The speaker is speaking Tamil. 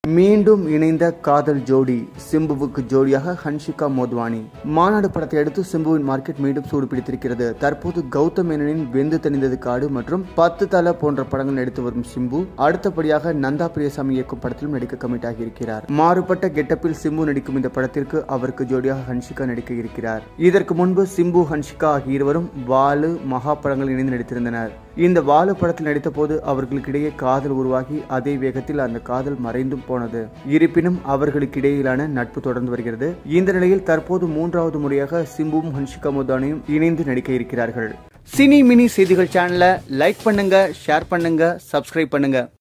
மீண்டும் இணைந்த காதல் ஜோடி சிம்புவுக்கு ஜோடியாக ஹன்ஷிகா மோத்வானி மாநாடு படத்தை அடுத்து சிம்புவின் மார்க்கெட் மீண்டும் சூடு பிடித்திருக்கிறது தற்போது கௌதம் மேனனின் வெந்து தணிந்தது காடு மற்றும் பத்து தல போன்ற படங்கள் நடித்து வரும் சிம்பு அடுத்தபடியாக நந்தா பிரியசாமி இயக்கும் படத்திலும் நடிக்க கமிட் ஆகியிருக்கிறார் மாறுபட்ட கெட்டப்பில் சிம்பு நடிக்கும் இந்த படத்திற்கு அவருக்கு ஜோடியாக ஹன்ஷிகா நடிக்க இருக்கிறார் இதற்கு முன்பு சிம்பு ஹன்ஷிகா ஆகிய இருவரும் வாலு மகா படங்கள் இணைந்து நடித்திருந்தனர் இந்த வாலு படத்தில் நடித்த போது அவர்களுக்கிடையே காதல் உருவாகி அதே வேகத்தில் அந்த காதல் மறைந்தும் போனது இருப்பினும் அவர்களுக்கு இடையிலான நட்பு தொடர்ந்து வருகிறது இந்த நிலையில் தற்போது மூன்றாவது முறையாக சிம்புவும் ஹன்ஷிகா முதானியும் இணைந்து நடிக்க இருக்கிறார்கள் சினி மினி செய்திகள் சேனலை லைக் பண்ணுங்க ஷேர் பண்ணுங்க சப்ஸ்கிரைப் பண்ணுங்க